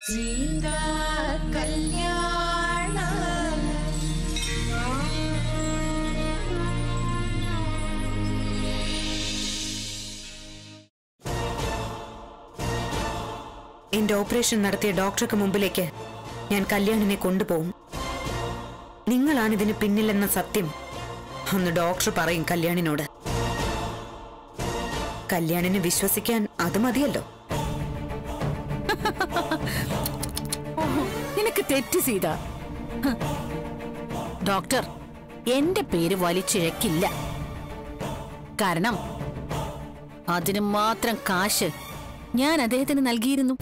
സീതാ കല്യാണ എന്റെ ഓപ്പറേഷൻ നടത്തിയ ഡോക്ടർക്ക് മുമ്പിലേക്ക് ഞാൻ കല്യാണിനെ കൊണ്ടുപോകും നിങ്ങളാണ് ഇതിന് പിന്നിലെന്ന സത്യം അന്ന് ഡോക്ടർ പറയും കല്യാണിനോട് കല്യാണിനെ വിശ്വസിക്കാൻ അത് മതിയല്ലോ നിനക്ക് തെറ്റ് സീത ഹ്. ഡോക്ടർ എന്റെ പേര് വലിച്ചിഴക്കില്ല കാരണം അതിന് മാത്രം കാശ് ഞാൻ അദ്ദേഹത്തിന് നൽകിയിരുന്നു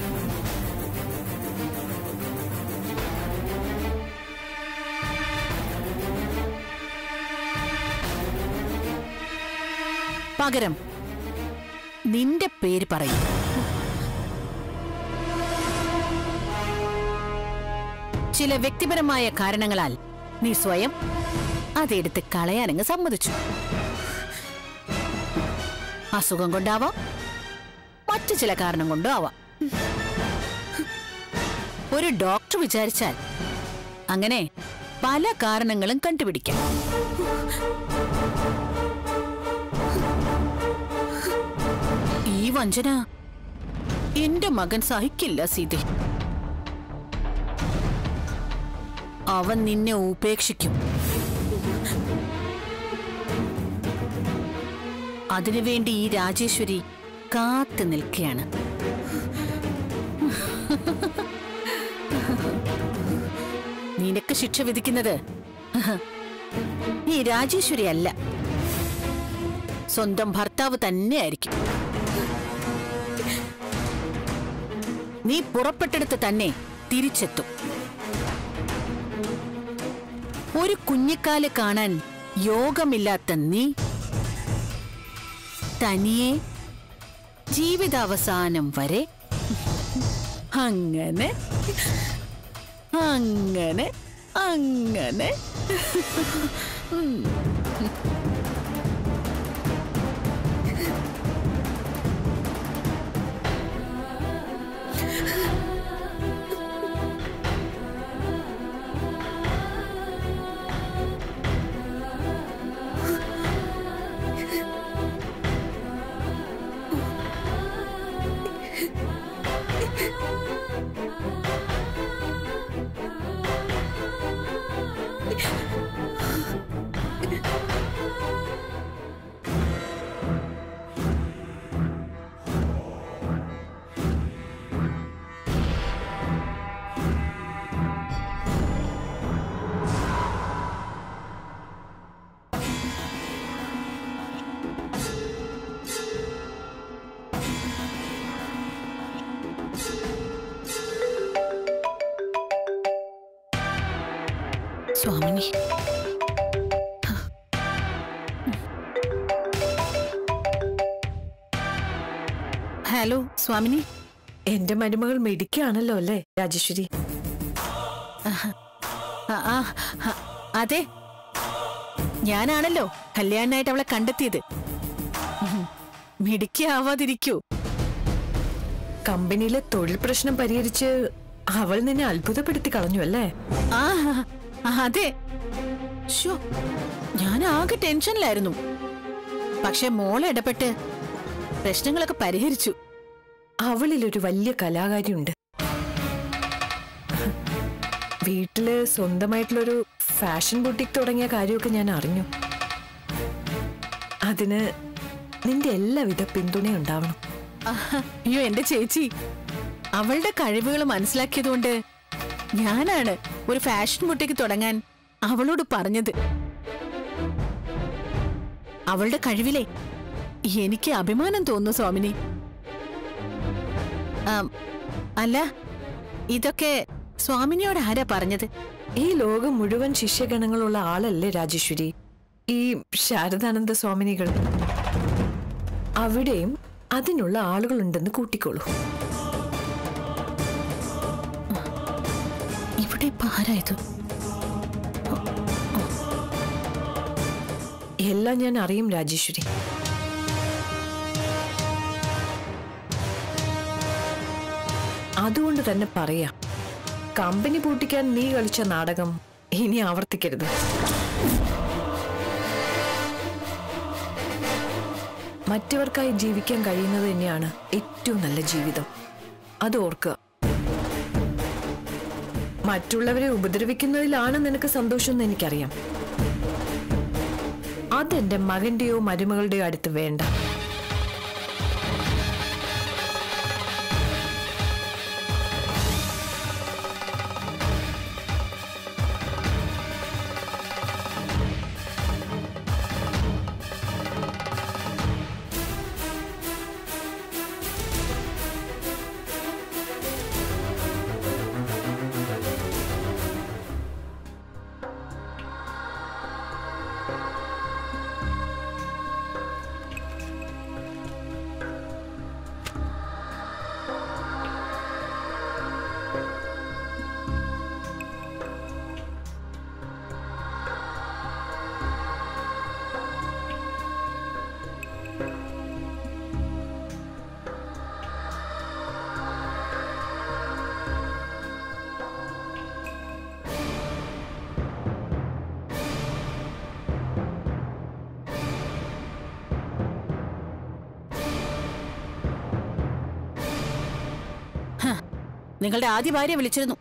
പകരം നിന്റെ പേര് പറയും ചില വ്യക്തിപരമായ കാരണങ്ങളാൽ നീ സ്വയം അതെടുത്ത് കളയാനങ്ങ് സമ്മതിച്ചു അസുഖം കൊണ്ടാവാം മറ്റു ചില കാരണം കൊണ്ടും ആവാം ഒരു ഡോക്ടർ വിചാരിച്ചാൽ അങ്ങനെ പല കാരണങ്ങളും കണ്ടുപിടിക്കാം ഈ വഞ്ചന എന്റെ മകൻ സഹിക്കില്ല സീതേ അവൻ നിന്നെ ഉപേക്ഷിക്കും അതിനുവേണ്ടി ഈ രാജേശ്വരി കാത്തു നിൽക്കുകയാണ് നിനക്ക് ശിക്ഷ വിധിക്കുന്നത് ഈ രാജേശ്വരി അല്ല സ്വന്തം ഭർത്താവ് തന്നെയായിരിക്കും നീ പുറപ്പെട്ടെടുത്ത് തന്നെ തിരിച്ചെത്തും ഒരു കുഞ്ഞിക്കാല് കാണാൻ യോഗമില്ലാത്ത നീ തനിയെ ജീവിതാവസാനം വരെ അങ്ങനെ അങ്ങനെ അങ്ങനെ സ്വാമിനി ഹലോ സ്വാമിനി എന്റെ മരുമകൾ മിടിക്കുകയാണല്ലോ അല്ലേ രാജേശ്വരി ആ, ആ, ആ, അതെ ഞാനാണല്ലോ കല്യാണായിട്ട് അവളെ കണ്ടെത്തിയത് ഉം, മിടുക്കിയാവാതിരിക്കൂ കമ്പനിയിലെ തൊഴിൽ പ്രശ്നം പരിഹരിച്ച് അവൾ നിന്നെ അത്ഭുതപ്പെടുത്തി കളഞ്ഞു അല്ലേ ആ ആ, അതെ ഷോ ഞാൻ ആകെ ടെൻഷനിലായിരുന്നു പക്ഷെ മോൾ ഇടപെട്ട് പ്രശ്നങ്ങളൊക്കെ പരിഹരിച്ചു അവളിലൊരു വലിയ കലാകാരിയുണ്ട് വീട്ടില് സ്വന്തമായിട്ടുള്ളൊരു ഫാഷൻ ബുട്ടിക് തുടങ്ങിയ കാര്യമൊക്കെ ഞാൻ അറിഞ്ഞു അതിന് നിന്റെ എല്ലാവിധ പിന്തുണയും ഉണ്ടാവണം ആഹ്, അയ്യോ എന്റെ ചേച്ചി അവളുടെ കഴിവുകൾ മനസ്സിലാക്കിയതുകൊണ്ട് ഞാനാണ് ഒരു ഫാഷൻ ബുട്ടിക്ക് തുടങ്ങാൻ അവളോട് പറഞ്ഞത് അവളുടെ കഴിവിലെ എനിക്ക് അഭിമാനം തോന്നുന്നു സ്വാമിനി ആം, അല്ല ഇതൊക്കെ സ്വാമിനിയോട് ആരാ പറഞ്ഞത് ഈ ലോകം മുഴുവൻ ശിഷ്യഗണങ്ങളുള്ള ആളല്ലേ രാജേശ്വരി ഈ ശാരദാനന്ദ സ്വാമിനികൾ അവിടെയും അതിനുള്ള ആളുകളുണ്ടെന്ന് കൂട്ടിക്കോളൂ ഇവിടെ ഇപ്പൊ ആരാ ഇത് എല്ലാം ഞാൻ അറിയും രാജേശ്വരി അതുകൊണ്ട് തന്നെ പറയാം കമ്പനി പൂട്ടിക്കാൻ നീ കളിച്ച നാടകം ഇനി ആവർത്തിക്കരുത് മറ്റവർക്കായി ജീവിക്കാൻ കഴിയുന്നത് തന്നെയാണ് ഏറ്റവും നല്ല ജീവിതം അത് ഓർക്കുക മറ്റുള്ളവരെ ഉപദ്രവിക്കുന്നതിലാണ് നിനക്ക് സന്തോഷം എന്ന് എനിക്കറിയാം അതെന്റെ മകന്റെയോ മരുമകളുടെയോ അടുത്ത് വേണ്ട നിങ്ങളുടെ ആദ്യ ഭാര്യ വിളിച്ചിരുന്നു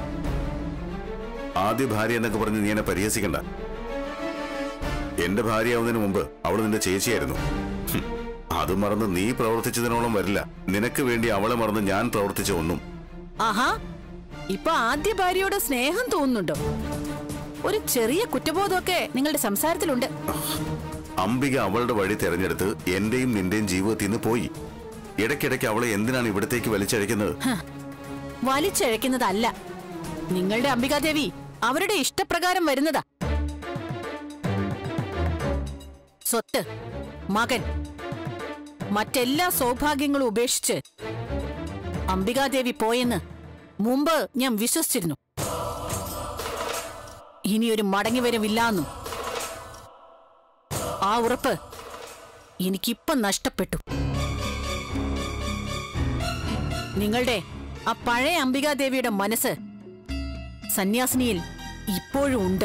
ആദ്യ ഭാര്യ എന്നൊക്കെ പറഞ്ഞ് നീ എന്നെ പരിഹസിക്കണ്ട എന്റെ ഭാര്യയാവുന്നതിന് മുമ്പ് അവള് നിന്റെ ചേച്ചിയായിരുന്നു ഹും, അത് മറന്ന് നീ പ്രവർത്തിച്ചതിനോളം വരില്ല നിനക്ക് വേണ്ടി അവളെ മറന്ന് ഞാൻ പ്രവർത്തിച്ച ഒന്നും ആഹാ ഇപ്പൊ ആദ്യ ഭാര്യയോട് സ്നേഹം തോന്നുന്നുണ്ടോ ഒരു ചെറിയ കുറ്റബോധമൊക്കെ നിങ്ങളുടെ സംസാരത്തിലുണ്ട് അംബിക അവളുടെ വഴി തെരഞ്ഞെടുത്ത് എന്റെയും നിന്റെയും ജീവിതത്തിൽ നിന്ന് പോയി ഇടയ്ക്കിടയ്ക്ക് അവളെ എന്തിനാണ് ഇവിടത്തേക്ക് വലിച്ചഴക്കുന്നത് ഹ, വലിച്ചഴക്കുന്നതല്ല നിങ്ങളുടെ അംബികാദേവി അവരുടെ ഇഷ്ടപ്രകാരം വരുന്നതാ സ്വത്ത് മകൻ മറ്റെല്ലാ സൗഭാഗ്യങ്ങളും ഉപേക്ഷിച്ച് അംബികാദേവി പോയെന്ന് മുമ്പ് ഞാൻ വിശ്വസിച്ചിരുന്നു ഇനിയൊരു മടങ്ങിവരവില്ലാന്നും ആ ഉറപ്പ് എനിക്കിപ്പം നഷ്ടപ്പെട്ടു നിങ്ങളുടെ ആ പഴയ അംബികാദേവിയുടെ മനസ്സ് സന്യാസിനിയിൽ ഇപ്പോഴും ഉണ്ട്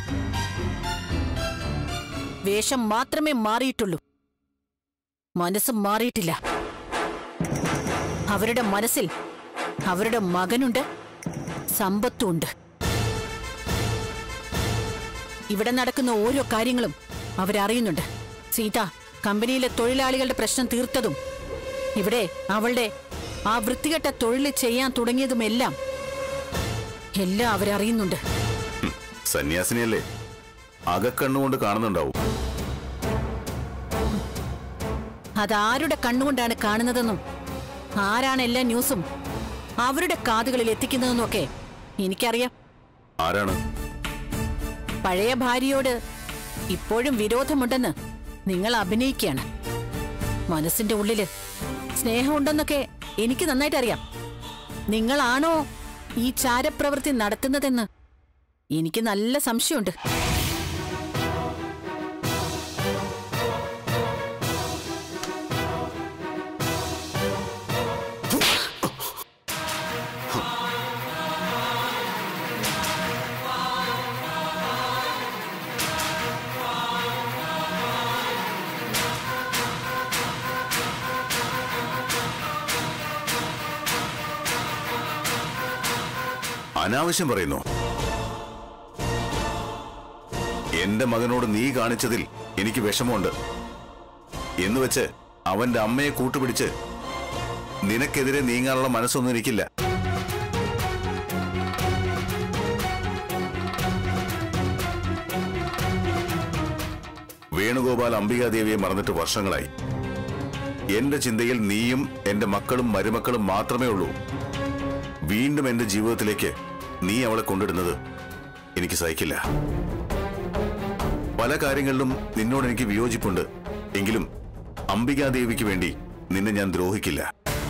വേഷം മാത്രമേ മാറിയിട്ടുള്ളൂ മനസ്സ് മാറിയിട്ടില്ല അവരുടെ മനസ്സിൽ അവരുടെ മകനുണ്ട് സമ്പത്തുണ്ട് ഇവിടെ നടക്കുന്ന ഓരോ കാര്യങ്ങളും അവരറിയുന്നുണ്ട് സീത കമ്പനിയിലെ തൊഴിലാളികളുടെ പ്രശ്നം തീർത്തതും ഇവിടെ അവളുടെ ആ വൃത്തികെട്ട തൊഴിൽ ചെയ്യാൻ തുടങ്ങിയതുമെല്ലാം എല്ലാം അവരറിയുന്നുണ്ട് സന്യാസിനിയല്ലേ അകക്കണ്ണുകൊണ്ട് കാണുന്നുണ്ടാവും അതാരുടെ കണ്ണുകൊണ്ടാണ് കാണുന്നതെന്നും ആരാണ് എല്ലാ ന്യൂസും അവരുടെ കാതുകളിൽ എത്തിക്കുന്നതെന്നും ഒക്കെ എനിക്കറിയാം ആരാണ് പഴയ ഭാര്യയോട് ഇപ്പോഴും വിരോധമുണ്ടെന്ന് നിങ്ങൾ അഭിനയിക്കുകയാണ് മനസ്സിന്റെ ഉള്ളില് സ്നേഹമുണ്ടെന്നൊക്കെ എനിക്ക് നന്നായിട്ട് അറിയാം നിങ്ങളാണോ ഈ ചാരപ്രവൃത്തി നടത്തുന്നതെന്ന് എനിക്ക് നല്ല സംശയമുണ്ട് അനാവശ്യം പറയുന്നു എന്റെ മകനോട് നീ കാണിച്ചതിൽ എനിക്ക് വിഷമമുണ്ട് എന്ന് വെച്ച് അവന്റെ അമ്മയെ കൂട്ടുപിടിച്ച് നിനക്കെതിരെ നീങ്ങാനുള്ള മനസ്സൊന്നും എനിക്കില്ല വേണുഗോപാൽ അംബികാദേവിയെ മറന്നിട്ട് വർഷങ്ങളായി എന്റെ ചിന്തയിൽ നീയും എന്റെ മക്കളും മരുമക്കളും മാത്രമേ ഉള്ളൂ വീണ്ടും എന്റെ ജീവിതത്തിലേക്ക് നീ അവളെ കൊണ്ടിടുന്നത് എനിക്ക് സഹിക്കില്ല പല കാര്യങ്ങളിലും നിന്നോട് എനിക്ക് വിയോജിപ്പുണ്ട് എങ്കിലും അംബികാദേവിക്ക് വേണ്ടി നിന്നെ ഞാൻ ദ്രോഹിക്കില്ല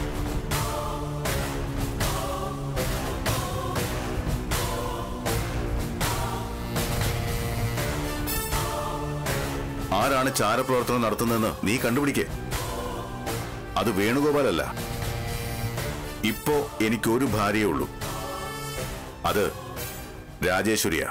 ആരാണ് ചാരപ്രവർത്തനം നടത്തുന്നതെന്ന് നീ കണ്ടുപിടിക്കേ അത് വേണുഗോപാലല്ല ഇപ്പോ എനിക്കൊരു ഭാര്യയേ ഉള്ളൂ അത് രാജേശ്വരിയാ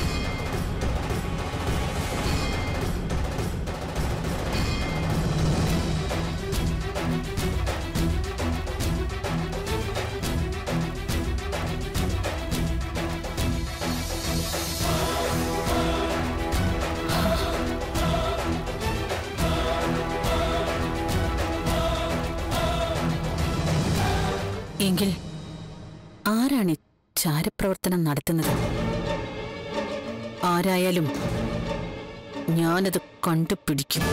എങ്കിൽ ആരാണ് ഈ ചാരപ്രവർത്തനം നടത്തുന്നത് ആരായാലും ഞാനത് കണ്ടുപിടിക്കും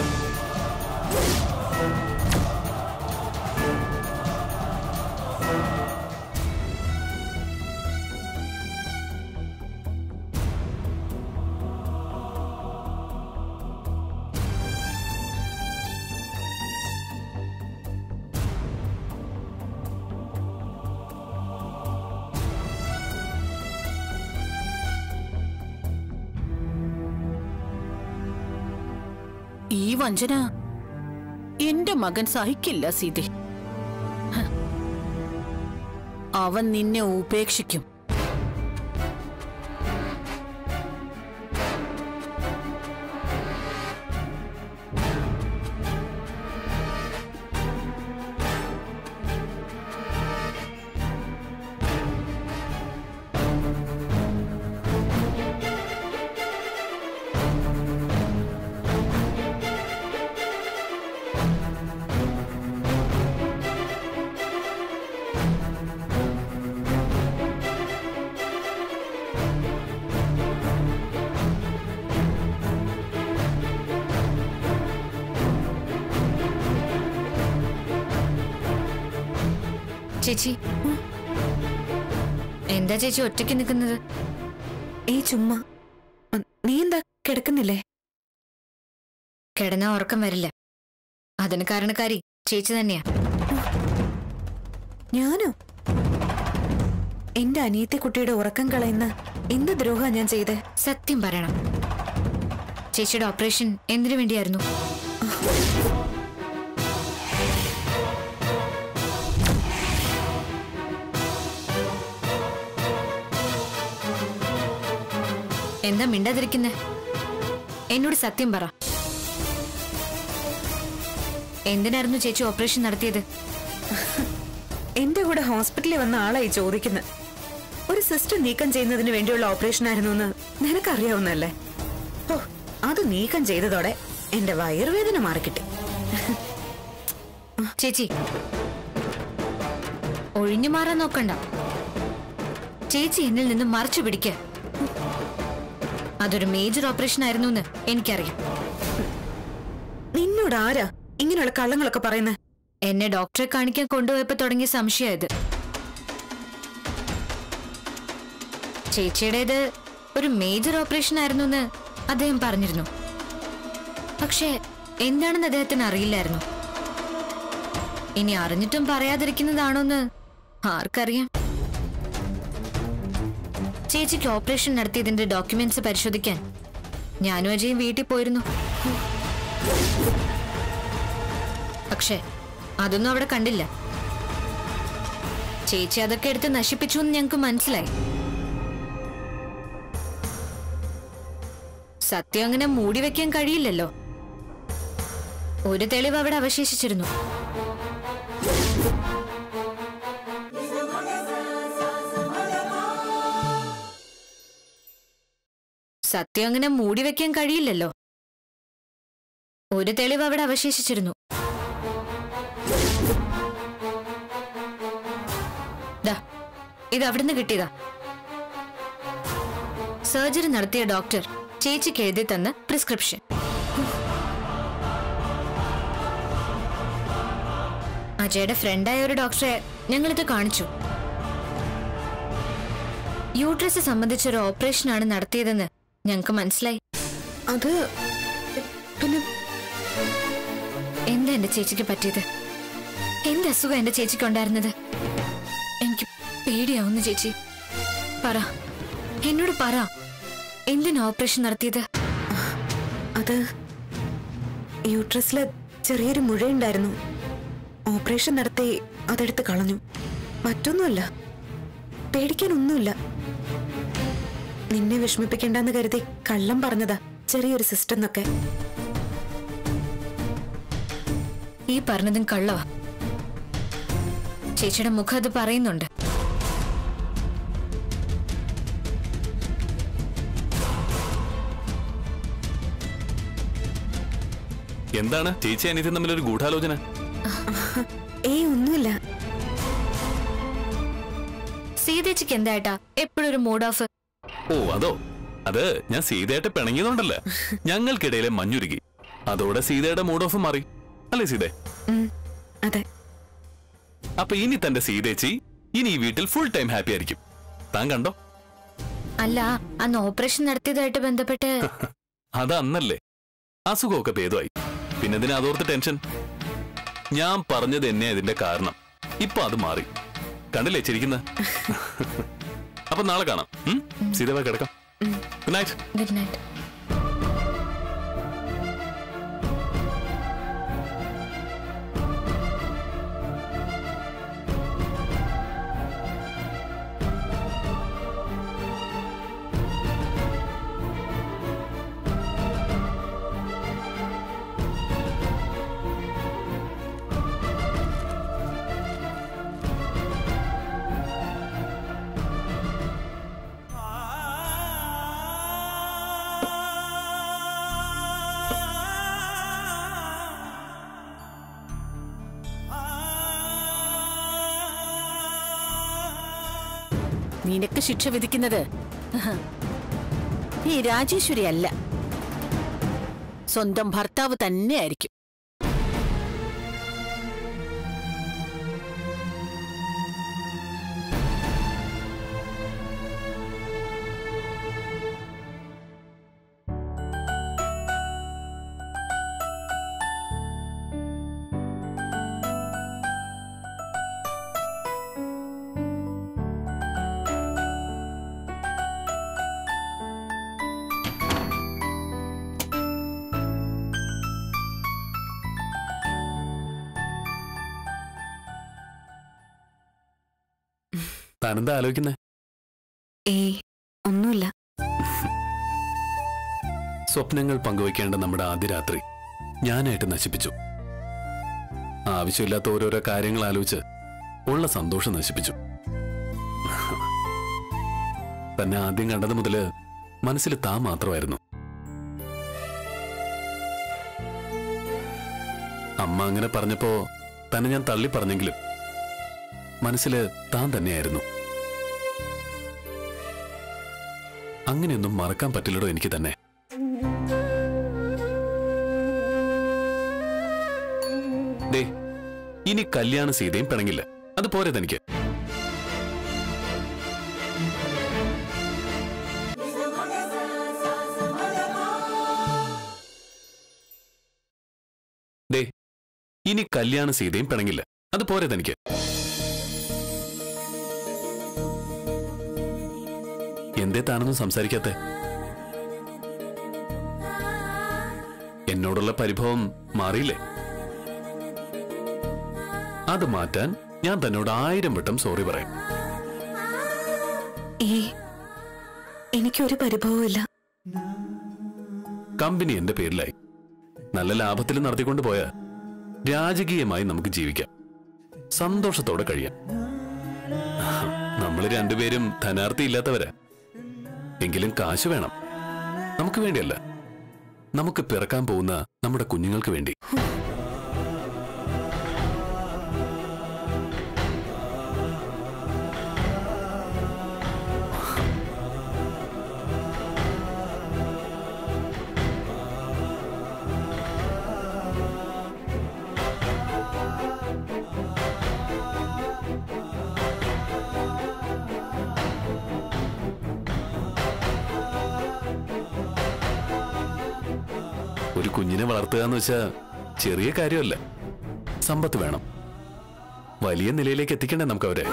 ഈ വഞ്ചന എന്റെ മകൻ സഹിക്കില്ല സീതെ ഹ. അവൻ നിന്നെ ഉപേക്ഷിക്കും ചേച്ചി എന്താ ചേച്ചി ഒറ്റയ്ക്ക് നിൽക്കുന്നത് ഏ ചുമ്മാ അ, നീ എന്താ കിടക്കുന്നില്ലേ കിടന്നാ ഉറക്കം വരില്ല അതിന് കാരണക്കാരി ചേച്ചി തന്നെയാ ഞാനോ എന്റെ അനിയത്തി കുട്ടിയുടെ ഉറക്കം കളയുന്ന എന്ത് ദ്രോഹ ഞാൻ ചെയ്തേ സത്യം പറയണം ചേച്ചിയുടെ ഓപ്പറേഷൻ എന്തിനു വേണ്ടിയായിരുന്നു എന്താ മിണ്ടാതിരിക്കുന്നേ എന്നോട് സത്യം പറ എന്തിനായിരുന്നു ചേച്ചി ഓപ്പറേഷൻ നടത്തിയത് എന്റെ കൂടെ ഹോസ്പിറ്റലിൽ വന്ന ആളായി ചോദിക്കുന്നത് ഒരു സിസ്റ്റർ നീക്കം ചെയ്യുന്നതിന് വേണ്ടിയുള്ള ഓപ്പറേഷൻ ആയിരുന്നു എന്ന് നിനക്കറിയാവുന്നല്ലേ ഓ അത് നീക്കം ചെയ്തതോടെ എന്റെ വയറുവേദന മാറിക്കിട്ടി ചേച്ചി ഒഴിഞ്ഞു മാറാൻ നോക്കണ്ട ചേച്ചി എന്നിൽ നിന്ന് മറച്ചു പിടിക്ക അതൊരു മേജർ ഓപ്പറേഷൻ ആയിരുന്നു എന്ന് എനിക്കറിയാം നിന്നോട് ആരാ ഇങ്ങനെയുള്ള കള്ളങ്ങളൊക്കെ പറയുന്നത് എന്നെ ഡോക്ടറെ കാണിക്കാൻ കൊണ്ടുപോയപ്പോ തുടങ്ങിയ സംശയമായത് ചേച്ചിയുടേത് ഒരു മേജർ ഓപ്പറേഷൻ ആയിരുന്നു എന്ന് അദ്ദേഹം പറഞ്ഞിരുന്നു പക്ഷേ എന്താണെന്ന് അദ്ദേഹത്തിന് അറിയില്ലായിരുന്നു ഇനി അറിഞ്ഞിട്ടും പറയാതിരിക്കുന്നതാണോന്ന് ആർക്കറിയാം ചേച്ചിക്ക് ഓപ്പറേഷൻ നടത്തിയതിന്റെ ഡോക്യുമെന്റ്സ് പരിശോധിക്കാൻ ഞാനും അജയും വീട്ടിൽ പോയിരുന്നു പക്ഷേ അതൊന്നും അവിടെ കണ്ടില്ല ചേച്ചി അതൊക്കെ എടുത്ത് നശിപ്പിച്ചു എന്ന് ഞങ്ങൾക്ക് മനസ്സിലായി സത്യം അങ്ങനെ മൂടി വെക്കാൻ കഴിയില്ലല്ലോ ഒരു തെളിവ് അവിടെ അവശേഷിച്ചിരുന്നു സത്യം അങ്ങനെ മൂടി വെക്കാൻ കഴിയില്ലല്ലോ ഒരു തെളിവ് അവിടെ അവശേഷിച്ചിരുന്നു ദാ, ഇത് അവിടുന്ന് കിട്ടിയതാ സർജറി നടത്തിയ ഡോക്ടർ ചേച്ചിക്ക് എഴുതി തന്ന പ്രിസ്ക്രിപ്ഷൻ അജയുടെ ഫ്രണ്ടായ ഒരു ഡോക്ടറെ ഞങ്ങളിത് കാണിച്ചു യൂട്രസ് സംബന്ധിച്ച ഒരു ഓപ്പറേഷനാണ് നടത്തിയതെന്ന് ഞങ്ങൾക്ക് മനസ്സിലായി അത് പിന്നെ എന്താ എന്റെ ചേച്ചിക്ക് പറ്റിയത് എന്ത് അസുഖം എന്റെ ചേച്ചിക്ക് ഉണ്ടായിരുന്നത് എനിക്ക് പേടിയാവുന്നു ചേച്ചി പറ എന്നോട് പറ എന്തിനാ ഓപ്പറേഷൻ നടത്തിയത് അത് യൂട്രസില് ചെറിയൊരു മുഴയുണ്ടായിരുന്നു ഓപ്പറേഷൻ നടത്തി അതെടുത്ത് കളഞ്ഞു മറ്റൊന്നുമല്ല പേടിക്കാനൊന്നുമില്ല നിന്നെ വിഷമിപ്പിക്കണ്ടെന്ന് കരുതി കള്ളം പറഞ്ഞതാ ചെറിയൊരു സിസ്റ്റം എന്നൊക്കെ ഈ പറഞ്ഞതും കള്ളവാ ചേച്ചിയുടെ മുഖം അത് പറയുന്നുണ്ട് എന്താണ് ചേച്ചി അനിയത്തി തമ്മിലൊരു ഗൂഢാലോചന ഏയ് ഒന്നുമില്ല സീതേച്ചിക്ക് എന്തായിട്ടാ എപ്പോഴും ഒരു മൂഡ് ഓഫ് ഓ അതോ അത് ഞാൻ സീതയായിട്ട് പിണങ്ങിയതുകൊണ്ടല്ല ഞങ്ങൾക്കിടയിലെ മഞ്ഞുരുകി അതോടെ സീതയുടെ മൂഡ് ഓഫ് മാറി അല്ലേ സീതേ ഉം, അതെ അപ്പൊ ഇനി തന്റെ സീതേച്ചി ഇനി ഈ വീട്ടിൽ ഫുൾ ടൈം ഹാപ്പി ആയിരിക്കും താൻ കണ്ടോ അല്ല അന്ന് ഓപ്പറേഷൻ നടത്തിയതായിട്ട് ബന്ധപ്പെട്ട് അത് അന്നല്ലേ അസുഖമൊക്കെ ഭേദമായി പിന്നെ ഇതിന് അതോർത്ത് ടെൻഷൻ ഞാൻ പറഞ്ഞത് എന്നെ അതിന്റെ കാരണം ഇപ്പൊ അത് മാറി കണ്ടില്ലേ ചിരിക്കുന്ന അപ്പൊ നാളെ കാണാം ഉം? സീതവ കിടക്കാം ഗുഡ് നൈറ്റ് ഗുഡ് നൈറ്റ് നിനക്ക് ശിക്ഷ വിധിക്കുന്നത് ഈ രാജേശ്വരി അല്ല സ്വന്തം ഭർത്താവ് തന്നെയായിരിക്കും താനെന്താ ആലോചിക്കുന്നേ ഏയ് ഒന്നുമില്ല സ്വപ്നങ്ങൾ പങ്കുവയ്ക്കേണ്ട നമ്മുടെ ആദ്യ രാത്രി ഞാനായിട്ട് നശിപ്പിച്ചു ആവശ്യമില്ലാത്ത ഓരോരോ കാര്യങ്ങൾ ആലോചിച്ച് ഉള്ള സന്തോഷം നശിപ്പിച്ചു തന്നെ ആദ്യം കണ്ടത് മുതല് മനസ്സിൽ താ മാത്രമായിരുന്നു അമ്മ അങ്ങനെ പറഞ്ഞപ്പോ തന്നെ ഞാൻ തള്ളി പറഞ്ഞെങ്കിലും മനസ്സില് താൻ തന്നെയായിരുന്നു അങ്ങനെയൊന്നും മറക്കാൻ പറ്റില്ലടോ എനിക്ക് തന്നെ ദേ ഇനി കല്യാണ സീതയും പിണങ്ങില്ല അത് പോരെ തനിക്ക് ദേ ഇനി കല്യാണ സീതയും പിണങ്ങില്ല അത് പോരെ തനിക്ക് എന്തേ താനൊന്നും സംസാരിക്കാത്തെ എന്നോടുള്ള പരിഭവം മാറിയില്ലേ അത് മാറ്റാൻ ഞാൻ തന്നോട് ആയിരം വട്ടം സോറി പറയാം ഏയ് എനിക്കൊരു പരിഭവവും ഇല്ല കമ്പനി എന്റെ പേരിലായി നല്ല ലാഭത്തിൽ നടത്തിക്കൊണ്ട് പോയാ രാജകീയമായി നമുക്ക് ജീവിക്കാം സന്തോഷത്തോടെ കഴിയാം നമ്മൾ രണ്ടുപേരും ധനാർത്ഥി ഇല്ലാത്തവരാ എങ്കിലും കാശ് വേണം നമുക്ക് വേണ്ടിയല്ല നമുക്ക് പിറക്കാൻ പോകുന്ന നമ്മുടെ കുഞ്ഞുങ്ങൾക്ക് വേണ്ടി ഒരു കുഞ്ഞിനെ വളർത്തുക എന്ന് വെച്ചാ ചെറിയ കാര്യമല്ല സമ്പത്ത് വേണം വലിയ നിലയിലേക്ക് എത്തിക്കണ്ടേ നമുക്ക് അവരെ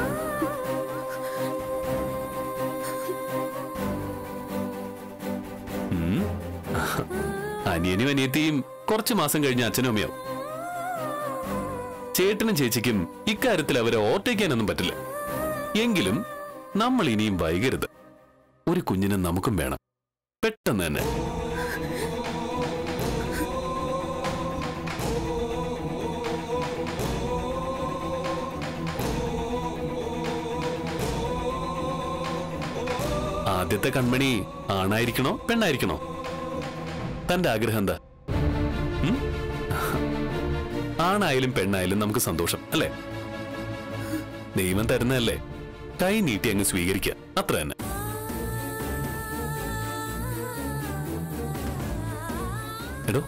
ഉം. അനിയനും അനിയത്തിയും കുറച്ചു മാസം കഴിഞ്ഞ് അച്ഛനും അമ്മയാവും ചേട്ടനും ചേച്ചിക്കും ഇക്കാര്യത്തിൽ അവരെ ഓർത്തേക്കാനൊന്നും പറ്റില്ല എങ്കിലും നമ്മൾ ഇനിയും വൈകരുത് ഒരു കുഞ്ഞിനെ നമുക്കും വേണം പെട്ടെന്ന് തന്നെ ആദ്യത്തെ കൺമണി ആണായിരിക്കണോ പെണ്ണായിരിക്കണോ തന്റെ ആഗ്രഹം എന്താ ഉം? ആണായാലും പെണ്ണായാലും നമുക്ക് സന്തോഷം അല്ലേ ദൈവം തരുന്നതല്ലേ കൈ നീട്ടി അങ്ങ് സ്വീകരിക്കുക അത്ര തന്നെ എടോ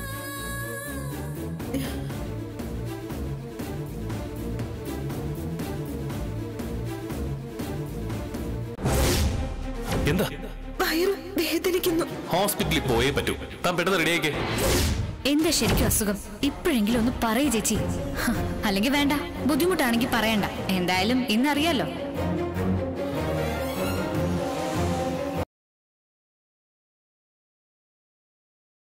എന്താ വയറ് വേദനിക്കുന്നു ഹോസ്പിറ്റലിൽ പോയേ പറ്റൂ താൻ പെട്ടെന്ന് റെഡിയാക്കേ എന്താ ശരിക്കും അസുഖം ഇപ്പോഴെങ്കിലും ഒന്ന് പറയൂ ചേച്ചി ഹ, അല്ലെങ്കിൽ വേണ്ട ബുദ്ധിമുട്ടാണെങ്കിൽ പറയണ്ട എന്തായാലും ഇന്നറിയാലോ